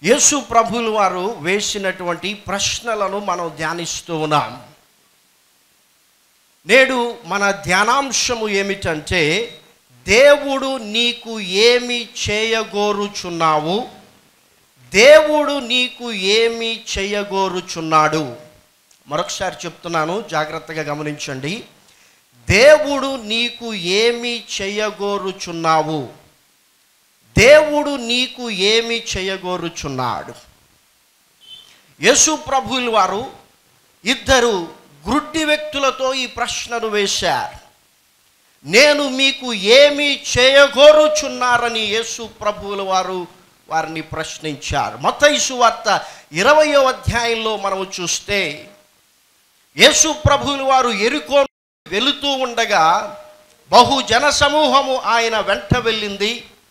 యేసు ప్రభులు వారు వేసినటువంటి ప్రశ్నలను మనం ధ్యానిస్తూ ఉన్నాం నేడు మన ధ్యానాంశము ఏమిటంటే దేవుడు నీకు ఏమి చేయగోరుచున్నావు దేవుడు నీకు ఏమి చేయగోరుచున్నాడు మరొకసారి చెప్తున్నాను జాగ్రత్తగా గమనించండి దేవుడు నీకు ఏమి చేయగోరుచున్నావు దేవుడు నీకు ఏమి చేయగోరుచున్నాడు యేసు ప్రభువుల వారు ఇద్దరు గ్రుడ్డి వ్యక్తులతో ఈ ప్రశ్నను వేశారు నేను మీకు ఏమి చేయగోరుచున్నారని యేసు ప్రభువుల వారు వారిని ప్రశ్నించారు మతైసు వార్త ఇరవయో అధ్యాయంలో మనము చూస్తే యేసు ప్రభువుల వారు ఎరుకో వెళుతూ ఉండగా బహు జన సమూహము ఆయన వెంట వెళ్ళింది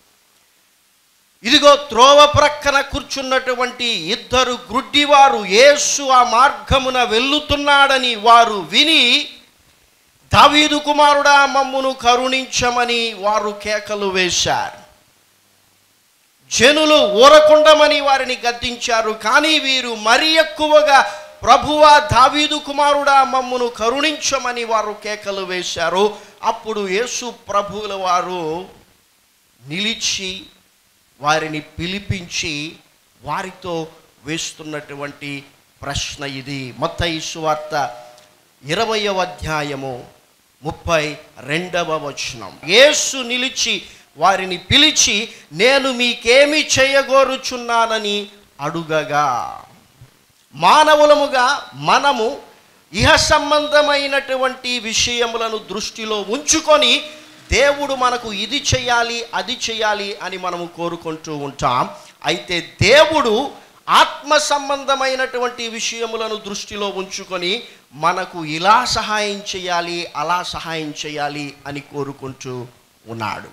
ఇదిగో త్రోవ ప్రక్కన కూర్చున్నటువంటి ఇద్దరు గ్రుడ్డివారు యేసు ఆ మార్గమున వెళ్ళుతున్నాడని వారు విని దావీదు కుమారుడా మమ్మును కరుణించమని వారు కేకలు వేశారు జనులు ఊరకుండమని వారిని గద్దించారు కానీ వీరు మరి ఎక్కువగా ప్రభువా దావీదు కుమారుడా మమ్మును కరుణించమని వారు కేకలు వేశారు అప్పుడు యేసు ప్రభువుల వారు నిలిచి వారిని పిలిపించి వారితో వేస్తున్నటువంటి ప్రశ్న ఇది మత్తయి సువార్త ఇరవయవ అధ్యాయము ముప్పై రెండవ వచనం యేసు నిలిచి వారిని పిలిచి నేను మీకేమి చేయగోరుచున్నానని అడుగగా మానవులముగా మనము ఇహ సంబంధమైనటువంటి విషయములను దృష్టిలో ఉంచుకొని దేవుడు మనకు ఇది చేయాలి అది చేయాలి అని మనము కోరుకుంటూ ఉంటాం అయితే దేవుడు ఆత్మ సంబంధమైనటువంటి విషయములను దృష్టిలో ఉంచుకొని మనకు ఇలా సహాయం చేయాలి అలా సహాయం చేయాలి అని కోరుకుంటూ ఉన్నాడు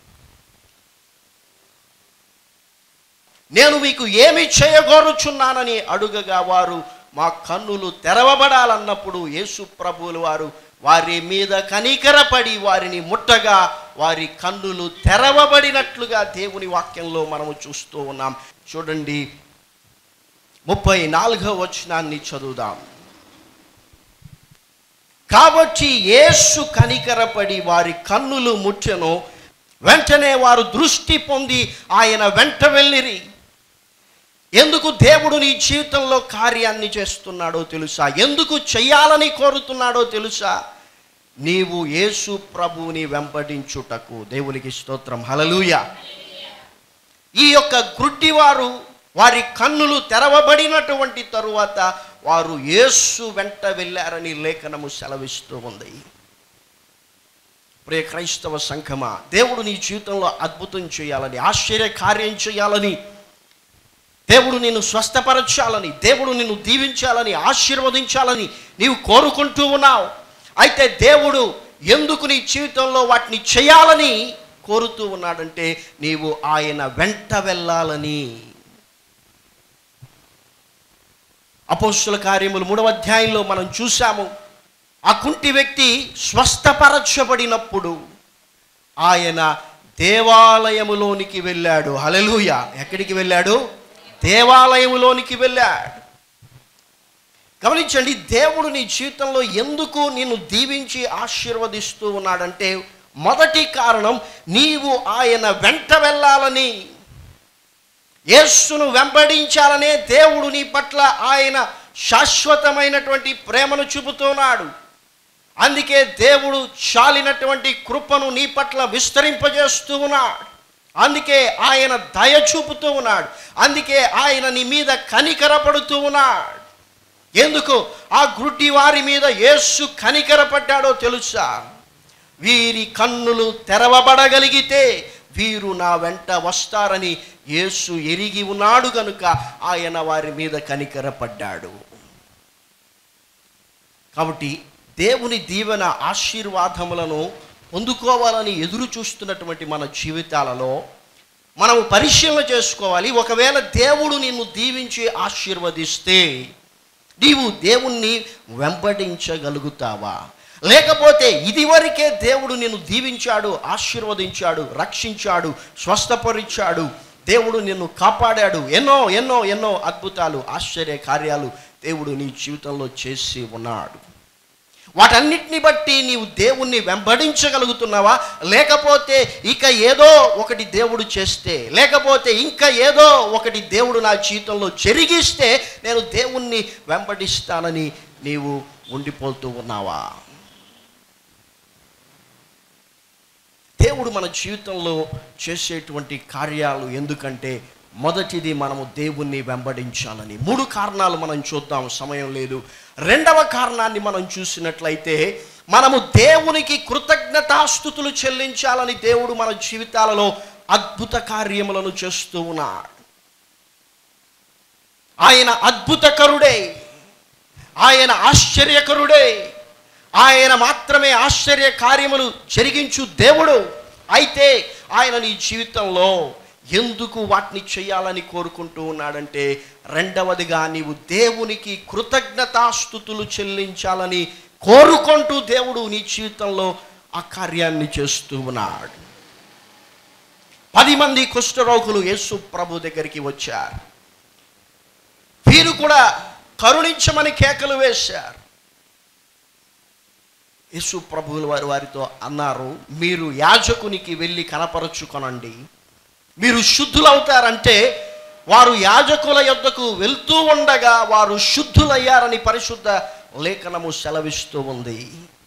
నేను మీకు ఏమి చేయగోరుచున్నానని అడుగగా వారు మా కన్నులు తెరవబడాలన్నప్పుడు యేసు ప్రభువులు వారు వారి మీద కనికరపడి వారిని ముట్టగా వారి కన్నులు తెరవబడినట్లుగా దేవుని వాక్యంలో మనము చూస్తూ ఉన్నాం చూడండి ముప్పై నాలుగవ వచనాన్ని చదువుదాం కాబట్టి యేసు కనికరపడి వారి కన్నులు ముట్టెను వెంటనే వారు దృష్టి పొంది ఆయన వెంట వెళ్ళిరి ఎందుకు దేవుడు నీ జీవితంలో కార్యాన్ని చేస్తున్నాడో తెలుసా ఎందుకు చెయ్యాలని కోరుతున్నాడో తెలుసా నీవు యేసు ప్రభువుని వెంబడించుటకు దేవునికి స్తోత్రం హలలుయ ఈ యొక్క గ్రుడ్డివారు వారి కన్నులు తెరవబడినటువంటి తరువాత వారు యేసు వెంట వెళ్ళారని లేఖనము సెలవిస్తూ ఉంది ప్రియ క్రైస్తవ సంఘమా దేవుడు నీ జీవితంలో అద్భుతం చేయాలని ఆశ్చర్య కార్యం చేయాలని దేవుడు నిన్ను స్వస్థపరచాలని దేవుడు నిన్ను దీవించాలని ఆశీర్వదించాలని నీవు కోరుకుంటూ ఉన్నావు అయితే దేవుడు ఎందుకు నీ జీవితంలో వాటిని చేయాలని కోరుతూ ఉన్నాడంటే నీవు ఆయన వెంట వెళ్ళాలని అపోస్తుల కార్యములు మూడవ అధ్యాయంలో మనం చూసాము ఆ కుంటి వ్యక్తి స్వస్థపరచబడినప్పుడు ఆయన దేవాలయములోనికి వెళ్ళాడు హలలుయ ఎక్కడికి వెళ్ళాడు దేవాలయములోనికి వెళ్ళాడు గమనించండి దేవుడు నీ జీవితంలో ఎందుకు నిన్ను దీవించి ఆశీర్వదిస్తూ ఉన్నాడంటే మొదటి కారణం నీవు ఆయన వెంట వెళ్ళాలని యేస్సును వెంబడించాలనే దేవుడు నీ పట్ల ఆయన శాశ్వతమైనటువంటి ప్రేమను చూపుతున్నాడు అందుకే దేవుడు చాలినటువంటి కృపను నీ పట్ల విస్తరింపజేస్తూ ఉన్నాడు అందుకే ఆయన దయ చూపుతూ ఉన్నాడు అందుకే ఆయన నీ మీద కనికరపడుతూ ఉన్నాడు ఎందుకు ఆ గుడ్డి వారి మీద యేసు కనికరపడ్డాడో తెలుసా వీరి కన్నులు తెరవబడగలిగితే వీరు నా వెంట వస్తారని యేసు ఎరిగి ఉన్నాడు గనుక ఆయన వారి మీద కనికరపడ్డాడు కాబట్టి దేవుని దీవెన ఆశీర్వాదములను పొందుకోవాలని ఎదురు చూస్తున్నటువంటి మన జీవితాలలో మనము పరిశీలన చేసుకోవాలి ఒకవేళ దేవుడు నిన్ను దీవించి ఆశీర్వదిస్తే నీవు దేవుణ్ణి వెంబడించగలుగుతావా లేకపోతే ఇదివరకే దేవుడు నిన్ను దీవించాడు ఆశీర్వదించాడు రక్షించాడు స్వస్థపరిచాడు దేవుడు నిన్ను కాపాడాడు ఎన్నో ఎన్నో ఎన్నో అద్భుతాలు ఆశ్చర్య కార్యాలు దేవుడు నీ జీవితంలో చేసి ఉన్నాడు వాటన్నిటిని బట్టి నీవు దేవుణ్ణి వెంబడించగలుగుతున్నావా లేకపోతే ఇక ఏదో ఒకటి దేవుడు చేస్తే లేకపోతే ఇంకా ఏదో ఒకటి దేవుడు నా జీవితంలో జరిగిస్తే నేను దేవుణ్ణి వెంబడిస్తానని నీవు ఉండిపోతూ ఉన్నావా దేవుడు మన జీవితంలో చేసేటువంటి కార్యాలు ఎందుకంటే మొదటిది మనము దేవుణ్ణి వెంబడించాలని మూడు కారణాలు మనం చూద్దాం సమయం లేదు రెండవ కారణాన్ని మనం చూసినట్లయితే మనము దేవునికి కృతజ్ఞతాస్థుతులు చెల్లించాలని దేవుడు మన జీవితాలలో అద్భుత కార్యములను చేస్తూ ఉన్నాడు ఆయన అద్భుతకరుడే ఆయన ఆశ్చర్యకరుడే ఆయన మాత్రమే ఆశ్చర్య కార్యములు జరిగించు దేవుడు అయితే ఆయన నీ జీవితంలో ఎందుకు వాటిని చేయాలని కోరుకుంటూ ఉన్నాడంటే రెండవదిగా నీవు దేవునికి కృతజ్ఞతాస్థుతులు చెల్లించాలని కోరుకుంటూ దేవుడు నీ జీవితంలో ఆ కార్యాన్ని చేస్తూ ఉన్నాడు పది మంది కుష్ఠరోగులు యేసు ప్రభు దగ్గరికి వచ్చారు వీరు కూడా కరుణించమని కేకలు వేశారు యేసు ప్రభువులు వారు వారితో అన్నారు మీరు యాజకునికి వెళ్ళి కనపరచుకొనండి మీరు శుద్ధులవుతారంటే వారు యాజకుల యొద్దకు వెళ్తూ ఉండగా వారు శుద్ధులయ్యారని పరిశుద్ధ లేఖనము సెలవిస్తూ ఉంది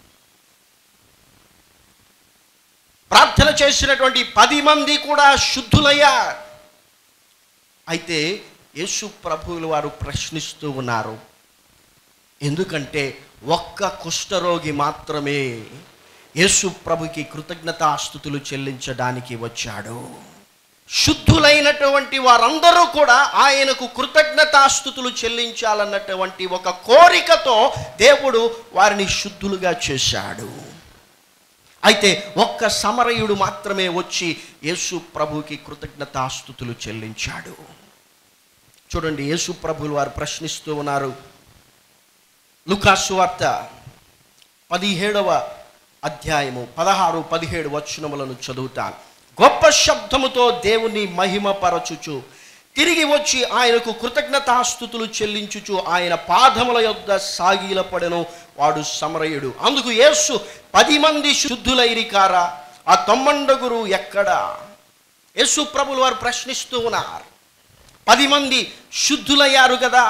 ప్రార్థన చేసినటువంటి పది మంది కూడా శుద్ధులయ్యారు అయితే యేసు ప్రభువులు వారు ప్రశ్నిస్తూ ఉన్నారు ఎందుకంటే ఒక్క కుష్ఠరోగి మాత్రమే యేసు ప్రభుకి కృతజ్ఞతాస్థుతులు చెల్లించడానికి వచ్చాడు శుద్ధులైనటువంటి వారందరూ కూడా ఆయనకు కృతజ్ఞతాస్థుతులు చెల్లించాలన్నటువంటి ఒక కోరికతో దేవుడు వారిని శుద్ధులుగా చేశాడు అయితే ఒక్క సమరయుడు మాత్రమే వచ్చి యేసు ప్రభుకి కృతజ్ఞతాస్థుతులు చెల్లించాడు చూడండి యేసు ప్రభులు వారు ప్రశ్నిస్తూ ఉన్నారు లుకాసు వార్త పదిహేడవ అధ్యాయము పదహారు పదిహేడు వచనములను చదువుతాను గొప్ప శబ్దముతో దేవుని మహిమపరచుచు తిరిగి వచ్చి ఆయనకు కృతజ్ఞతాస్థుతులు చెల్లించుచు ఆయన పాదముల యొద్ద సాగిలపడెను వాడు సమరయుడు అందుకు యేసు పది మంది శుద్ధులైరి కారా ఆ తొమ్మండగురు ఎక్కడా యేసు ప్రభులు వారు ప్రశ్నిస్తూ ఉన్నారు పది మంది శుద్ధులయ్యారు కదా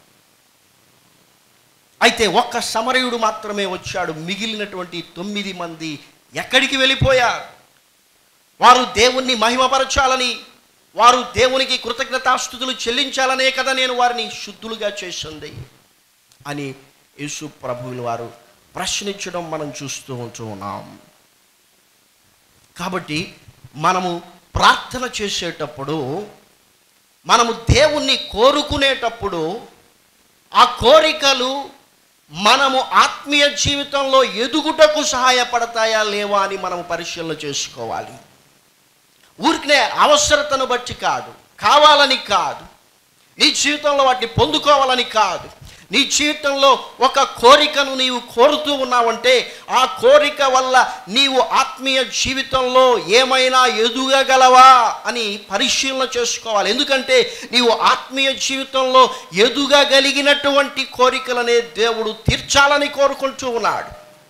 అయితే ఒక్క సమరయుడు మాత్రమే వచ్చాడు మిగిలినటువంటి తొమ్మిది మంది ఎక్కడికి వెళ్ళిపోయారు వారు దేవుణ్ణి మహిమపరచాలని వారు దేవునికి కృతజ్ఞతాస్థుతులు చెల్లించాలనే కదా నేను వారిని శుద్ధులుగా చేసింది అని యేసు ప్రభువులు వారు ప్రశ్నించడం మనం చూస్తూ ఉంటూ ఉన్నాం కాబట్టి మనము ప్రార్థన చేసేటప్పుడు మనము దేవుణ్ణి కోరుకునేటప్పుడు ఆ కోరికలు మనము ఆత్మీయ జీవితంలో ఎదుగుటకు సహాయపడతాయా లేవా అని మనము పరిశీలన చేసుకోవాలి ఊరికనే అవసరతను బట్టి కాదు కావాలని కాదు నీ జీవితంలో వాటిని పొందుకోవాలని కాదు నీ జీవితంలో ఒక కోరికను నీవు కోరుతూ ఉన్నావంటే ఆ కోరిక వల్ల నీవు ఆత్మీయ జీవితంలో ఏమైనా ఎదుగగలవా అని పరిశీలన చేసుకోవాలి ఎందుకంటే నీవు ఆత్మీయ జీవితంలో ఎదుగగలిగినటువంటి కోరికలనే దేవుడు తీర్చాలని కోరుకుంటూ ఉన్నాడు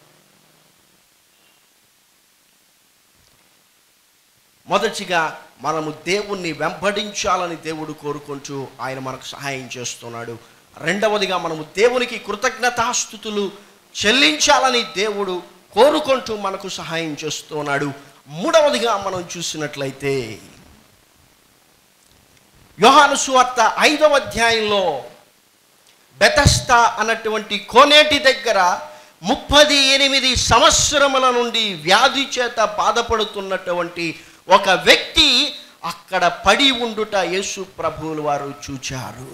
మొదటిగా మనము దేవుణ్ణి వెంబడించాలని దేవుడు కోరుకుంటూ ఆయన మనకు సహాయం చేస్తున్నాడు రెండవదిగా మనము దేవునికి కృతజ్ఞతాస్థుతులు చెల్లించాలని దేవుడు కోరుకుంటూ మనకు సహాయం చేస్తున్నాడు మూడవదిగా మనం చూసినట్లయితే యోహాను సువార్త ఐదవ అధ్యాయంలో బెతస్తా అన్నటువంటి కోనేటి దగ్గర ముప్పది ఎనిమిది సంవత్సరముల నుండి వ్యాధి చేత బాధపడుతున్నటువంటి ఒక వ్యక్తి అక్కడ పడి ఉండుట యేసు ప్రభువులు వారు చూచారు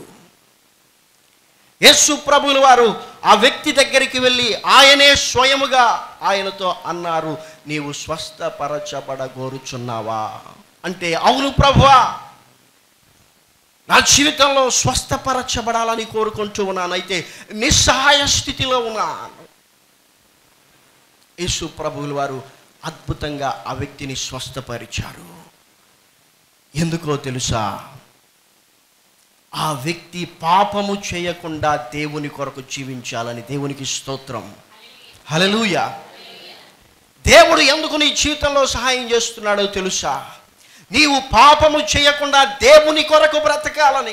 యేసు ప్రభువులు వారు ఆ వ్యక్తి దగ్గరికి వెళ్ళి ఆయనే స్వయముగా ఆయనతో అన్నారు నీవు స్వస్థపరచబడగోరుచున్నావా అంటే అవును ప్రభువా నా జీవితంలో స్వస్థపరచబడాలని కోరుకుంటూ ఉన్నాను అయితే నిస్సహాయ స్థితిలో ఉన్నాను యేసు ప్రభువులు వారు అద్భుతంగా ఆ వ్యక్తిని స్వస్థపరిచారు ఎందుకో తెలుసా ఆ వ్యక్తి పాపము చేయకుండా దేవుని కొరకు జీవించాలని దేవునికి స్తోత్రం హలలుయ దేవుడు ఎందుకు నీ జీవితంలో సహాయం చేస్తున్నాడో తెలుసా నీవు పాపము చేయకుండా దేవుని కొరకు బ్రతకాలని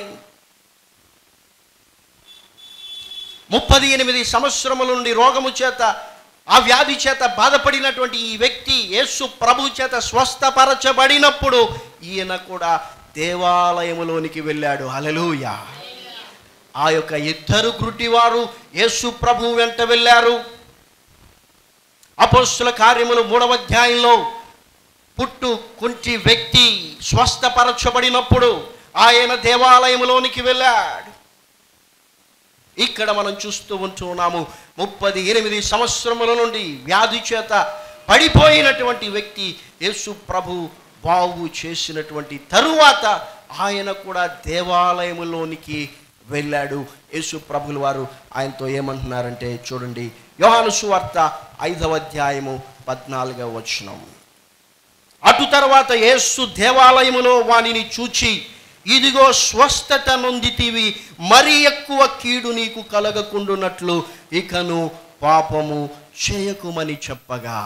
ముప్పది ఎనిమిది సంవత్సరముల నుండి రోగము చేత ఆ వ్యాధి చేత బాధపడినటువంటి ఈ వ్యక్తి యేసు ప్రభు చేత స్వస్థపరచబడినప్పుడు ఈయన కూడా దేవాలయములోనికి వెళ్ళాడు హలలుయ ఆ యొక్క ఇద్దరు కృటివారు యేసు ప్రభు వెంట వెళ్ళారు అపోస్తుల కార్యములు మూడవ అధ్యాయంలో పుట్టు కుంటి వ్యక్తి స్వస్థపరచబడినప్పుడు ఆయన దేవాలయములోనికి వెళ్ళాడు ఇక్కడ మనం చూస్తూ ఉంటున్నాము ముప్పది ఎనిమిది సంవత్సరముల నుండి వ్యాధి చేత పడిపోయినటువంటి వ్యక్తి యేసు ప్రభు బాగు చేసినటువంటి తరువాత ఆయన కూడా దేవాలయములోనికి వెళ్ళాడు యేసు ప్రభుల వారు ఆయనతో ఏమంటున్నారంటే చూడండి యోహాను సువార్త ఐదవ అధ్యాయము పద్నాలుగవ వచనం అటు తర్వాత యేసు దేవాలయములో వానిని చూచి ఇదిగో స్వస్థత నొందితివి మరి ఎక్కువ కీడు నీకు కలగకుండునట్లు ఇకను పాపము చేయకుమని చెప్పగా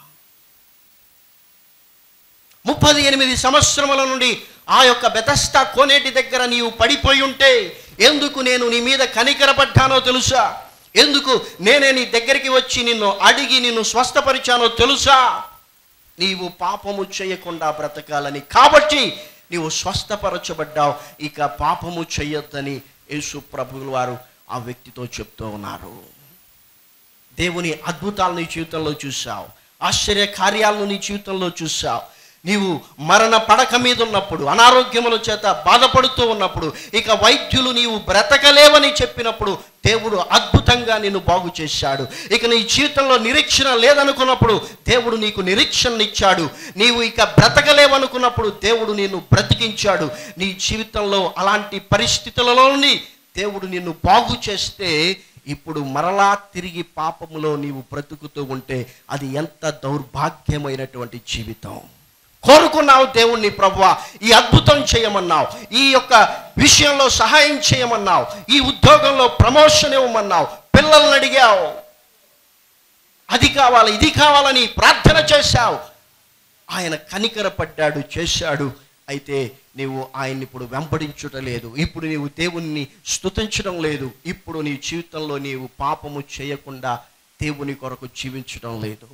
ముప్పది ఎనిమిది సంవత్సరముల నుండి ఆ యొక్క బెతస్తా కోనేటి దగ్గర నీవు పడిపోయి ఉంటే ఎందుకు నేను నీ మీద కనికరపడ్డానో తెలుసా ఎందుకు నేనే నీ దగ్గరికి వచ్చి నిన్ను అడిగి నిన్ను స్వస్థపరిచానో తెలుసా నీవు పాపము చేయకుండా బ్రతకాలని కాబట్టి నీవు స్వస్థపరచబడ్డావు ఇక పాపము చేయొద్దని యేసు ప్రభువుల వారు ఆ వ్యక్తితో చెప్తూ ఉన్నారు దేవుని అద్భుతాలు నీ జీవితంలో చూసావు ఆశ్చర్య కార్యాలను నీ జీవితంలో చూసావు నీవు మరణ పడక మీద ఉన్నప్పుడు అనారోగ్యముల చేత బాధపడుతూ ఉన్నప్పుడు ఇక వైద్యులు నీవు బ్రతకలేవని చెప్పినప్పుడు దేవుడు అద్భుతంగా నిన్ను బాగు చేశాడు ఇక నీ జీవితంలో నిరీక్షణ లేదనుకున్నప్పుడు దేవుడు నీకు నిరీక్షణ ఇచ్చాడు నీవు ఇక బ్రతకలేవనుకున్నప్పుడు దేవుడు నిన్ను బ్రతికించాడు నీ జీవితంలో అలాంటి పరిస్థితులలో నుండి దేవుడు నిన్ను బాగు చేస్తే ఇప్పుడు మరలా తిరిగి పాపములో నీవు బ్రతుకుతూ ఉంటే అది ఎంత దౌర్భాగ్యమైనటువంటి జీవితం కోరుకున్నావు దేవుణ్ణి ప్రభువా ఈ అద్భుతం చేయమన్నావు ఈ యొక్క విషయంలో సహాయం చేయమన్నావు ఈ ఉద్యోగంలో ప్రమోషన్ ఇవ్వమన్నావు పిల్లల్ని అడిగావు అది కావాలి ఇది కావాలని ప్రార్థన చేశావు ఆయన కనికరపడ్డాడు చేశాడు అయితే నీవు ఆయన్ని ఇప్పుడు వెంబడించుట లేదు ఇప్పుడు నీవు దేవుణ్ణి స్తుతించడం లేదు ఇప్పుడు నీ జీవితంలో నీవు పాపము చేయకుండా దేవుని కొరకు జీవించడం లేదు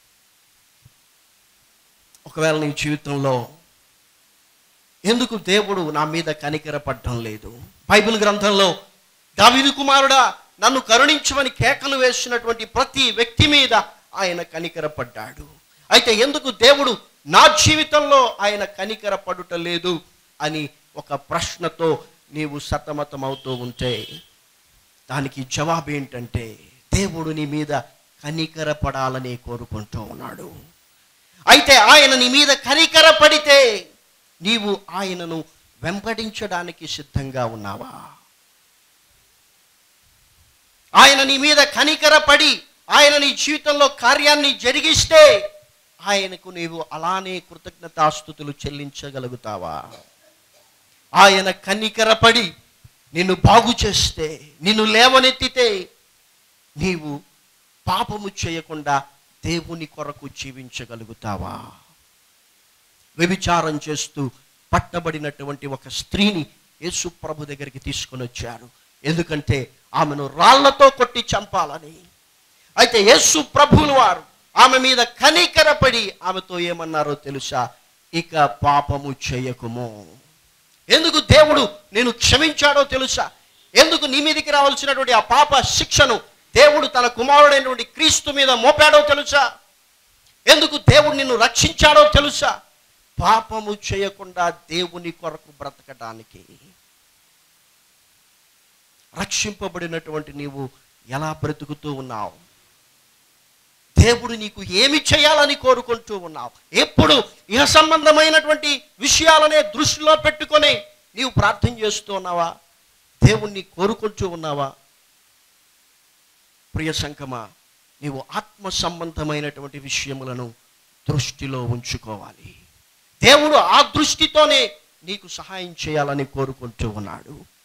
ఒకవేళ నీ జీవితంలో ఎందుకు దేవుడు నా మీద కనికరపడడం లేదు బైబిల్ గ్రంథంలో దావిదు కుమారుడా నన్ను కరుణించమని కేకలు వేసినటువంటి ప్రతి వ్యక్తి మీద ఆయన కనికరపడ్డాడు అయితే ఎందుకు దేవుడు నా జీవితంలో ఆయన కనికరపడుట లేదు అని ఒక ప్రశ్నతో నీవు సతమతమవుతూ ఉంటే దానికి జవాబు ఏంటంటే దేవుడు నీ మీద కనికరపడాలని కోరుకుంటూ ఉన్నాడు అయితే ఆయన నీ మీద కనికరపడితే నీవు ఆయనను వెంబడించడానికి సిద్ధంగా ఉన్నావా ఆయన నీ మీద కనికరపడి ఆయన నీ జీవితంలో కార్యాన్ని జరిగిస్తే ఆయనకు నీవు అలానే కృతజ్ఞతాస్థుతులు చెల్లించగలుగుతావా ఆయన కనికరపడి నిన్ను బాగు చేస్తే నిన్ను లేవనెత్తితే నీవు పాపము చేయకుండా దేవుని కొరకు జీవించగలుగుతావా వ్యభిచారం చేస్తూ పట్టబడినటువంటి ఒక స్త్రీని యేసు ప్రభు దగ్గరికి తీసుకొని వచ్చారు ఎందుకంటే ఆమెను రాళ్లతో కొట్టి చంపాలని అయితే యేసు ప్రభువులు వారు ఆమె మీద కనికరపడి ఆమెతో ఏమన్నారో తెలుసా ఇక పాపము చేయకుము ఎందుకు దేవుడు నేను క్షమించాడో తెలుసా ఎందుకు నీ మీదకి రావాల్సినటువంటి ఆ పాప శిక్షను దేవుడు తన కుమారుడైనటువంటి క్రీస్తు మీద మోపాడో తెలుసా ఎందుకు దేవుడు నిన్ను రక్షించాడో తెలుసా పాపము చేయకుండా దేవుని కొరకు బ్రతకడానికి రక్షింపబడినటువంటి నీవు ఎలా బ్రతుకుతూ ఉన్నావు దేవుడు నీకు ఏమి చేయాలని కోరుకుంటూ ఉన్నావు ఎప్పుడు ఇహ సంబంధమైనటువంటి విషయాలనే దృష్టిలో పెట్టుకొని నీవు ప్రార్థన చేస్తూ ఉన్నావా దేవుణ్ణి కోరుకుంటూ ఉన్నావా ప్రియ సంకమా నీవు ఆత్మ సంబంధమైనటువంటి విషయములను దృష్టిలో ఉంచుకోవాలి దేవుడు ఆ దృష్టితోనే నీకు సహాయం చేయాలని కోరుకుంటూ ఉన్నాడు